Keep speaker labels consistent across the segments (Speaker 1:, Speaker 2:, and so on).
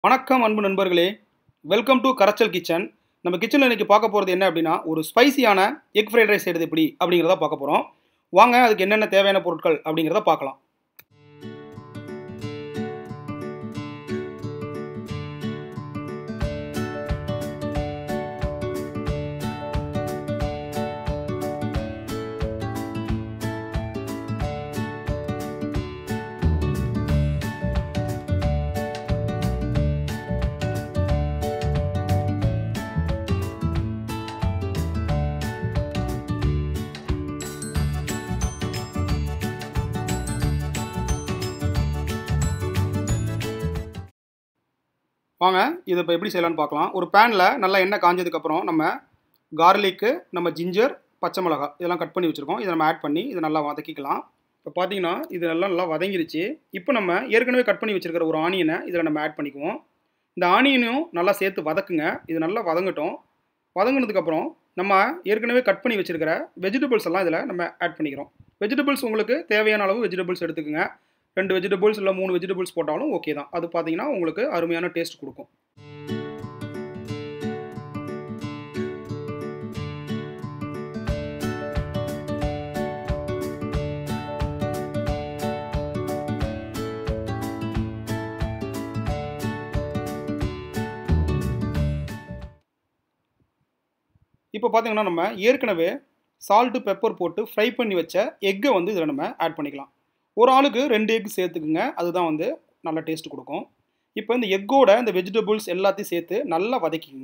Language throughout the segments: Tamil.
Speaker 1: வணக்கம் அன்பு நண்பர்களே வெல்கம் டு கரைச்சல் கிச்சன் நம்ம கிச்சனில் இன்றைக்கி பார்க்க போகிறது என்ன அப்படின்னா ஒரு ஸ்பைசியான எக் ஃப்ரைட் ரைஸ் செய்கிறது எப்படி அப்படிங்கிறத பார்க்க போகிறோம் வாங்க அதுக்கு என்னென்ன தேவையான பொருட்கள் அப்படிங்கிறத பார்க்கலாம் வாங்க இதை இப்போ எப்படி செய்யலாம்னு பார்க்கலாம் ஒரு பேனில் நல்லா எண்ணெய் காஞ்சதுக்கப்புறம் நம்ம கார்லிக்கு நம்ம ஜிஞ்சர் பச்சை மிளகா இதெல்லாம் கட் பண்ணி வச்சுருக்கோம் இதை நம்ம ஆட் பண்ணி இதை நல்லா வதக்கிக்கலாம் இப்போ பார்த்தீங்கன்னா இது நல்லா நல்லா வதங்கிருச்சு இப்போ நம்ம ஏற்கனவே கட் பண்ணி வச்சுருக்கிற ஒரு ஆனியனை இதில் நம்ம ஆட் பண்ணிக்குவோம் இந்த ஆனியனையும் நல்லா சேர்த்து வதக்குங்க இது நல்லா வதங்கட்டும் வதங்கினதுக்கப்புறம் நம்ம ஏற்கனவே கட் பண்ணி வச்சுருக்கிற வெஜிடபிள்ஸ் எல்லாம் இதில் நம்ம ஆட் பண்ணிக்கிறோம் வெஜிடபிள்ஸ் உங்களுக்கு தேவையான அளவு வெஜிடபிள்ஸ் எடுத்துக்கோங்க ரெண்டு வெஜிடபிள்ஸ் இல்லை மூணு வெஜிடபிள்ஸ் போட்டாலும் ஓகே தான் அது பார்த்தீங்கன்னா உங்களுக்கு அருமையான டேஸ்ட் கொடுக்கும் இப்போ பார்த்தீங்கன்னா நம்ம ஏற்கனவே சால்ட்டு பெப்பர் போட்டு ஃப்ரை பண்ணி வச்ச எக்கை வந்து இதில் நம்ம ஆட் பண்ணிக்கலாம் ஒரு ஆளுக்கு ரெண்டு எக் சேர்த்துக்குங்க அதுதான் வந்து நல்ல டேஸ்ட் கொடுக்கும் இப்போ இந்த எக்கோட இந்த வெஜிடபிள்ஸ் எல்லாத்தையும் சேர்த்து நல்லா வதக்கிக்குங்க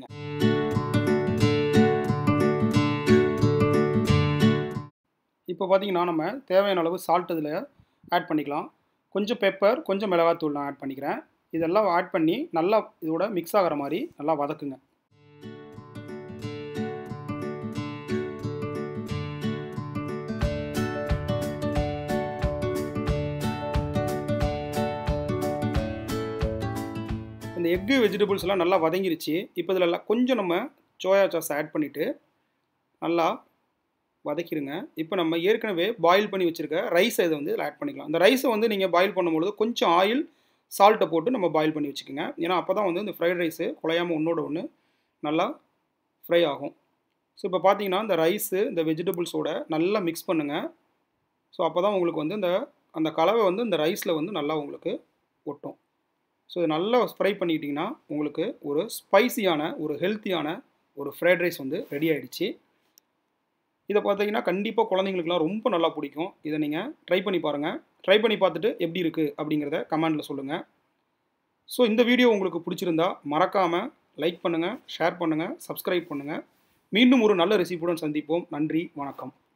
Speaker 1: இப்போ பார்த்தீங்கன்னா நம்ம தேவையான அளவு சால்ட் இதில் ஆட் பண்ணிக்கலாம் கொஞ்சம் பெப்பர் கொஞ்சம் மிளகாத்தூள் நான் ஆட் பண்ணிக்கிறேன் இதெல்லாம் ஆட் பண்ணி நல்லா இதோட மிக்ஸ் ஆகிற மாதிரி நல்லா வதக்குங்க இந்த எக்கு வெஜிடபிள்ஸ் எல்லாம் நல்லா வதங்கிருச்சு இப்போ இதில் கொஞ்சம் நம்ம சோயா சாஸ் ஆட் பண்ணிவிட்டு நல்லா வதக்கிடுங்க இப்போ நம்ம ஏற்கனவே பாயில் பண்ணி வச்சுருக்க ரைஸை இதை வந்து இதில் ஆட் பண்ணிக்கலாம் இந்த ரைஸை வந்து நீங்கள் பாயில் பண்ணும்பொழுது கொஞ்சம் ஆயில் சால்ட்டை போட்டு நம்ம பாயில் பண்ணி வச்சுக்கோங்க ஏன்னா அப்போ தான் வந்து இந்த ஃப்ரைட் ரைஸு குலையாமல் ஒன்றோட ஒன்று நல்லா ஃப்ரை ஆகும் ஸோ இப்போ பார்த்தீங்கன்னா இந்த ரைஸு இந்த வெஜிடபிள்ஸோட நல்லா மிக்ஸ் பண்ணுங்கள் ஸோ அப்போ தான் உங்களுக்கு வந்து இந்த அந்த கலவை வந்து இந்த ரைஸில் வந்து நல்லா உங்களுக்கு ஒட்டும் ஸோ இது நல்லா ஃப்ரை பண்ணிக்கிட்டிங்கன்னா உங்களுக்கு ஒரு ஸ்பைசியான ஒரு ஹெல்த்தியான ஒரு ஃப்ரைட் ரைஸ் வந்து ரெடி ஆகிடுச்சு இதை பார்த்தீங்கன்னா கண்டிப்பாக குழந்தைங்களுக்குலாம் ரொம்ப நல்லா பிடிக்கும் இதை நீங்கள் ட்ரை பண்ணி பாருங்கள் ட்ரை பண்ணி பார்த்துட்டு எப்படி இருக்குது அப்படிங்கிறத கமெண்டில் சொல்லுங்கள் ஸோ இந்த வீடியோ உங்களுக்கு பிடிச்சிருந்தா மறக்காமல் லைக் பண்ணுங்கள் ஷேர் பண்ணுங்கள் சப்ஸ்கிரைப் பண்ணுங்கள் மீண்டும் ஒரு நல்ல ரெசிபியுடன் சந்திப்போம் நன்றி வணக்கம்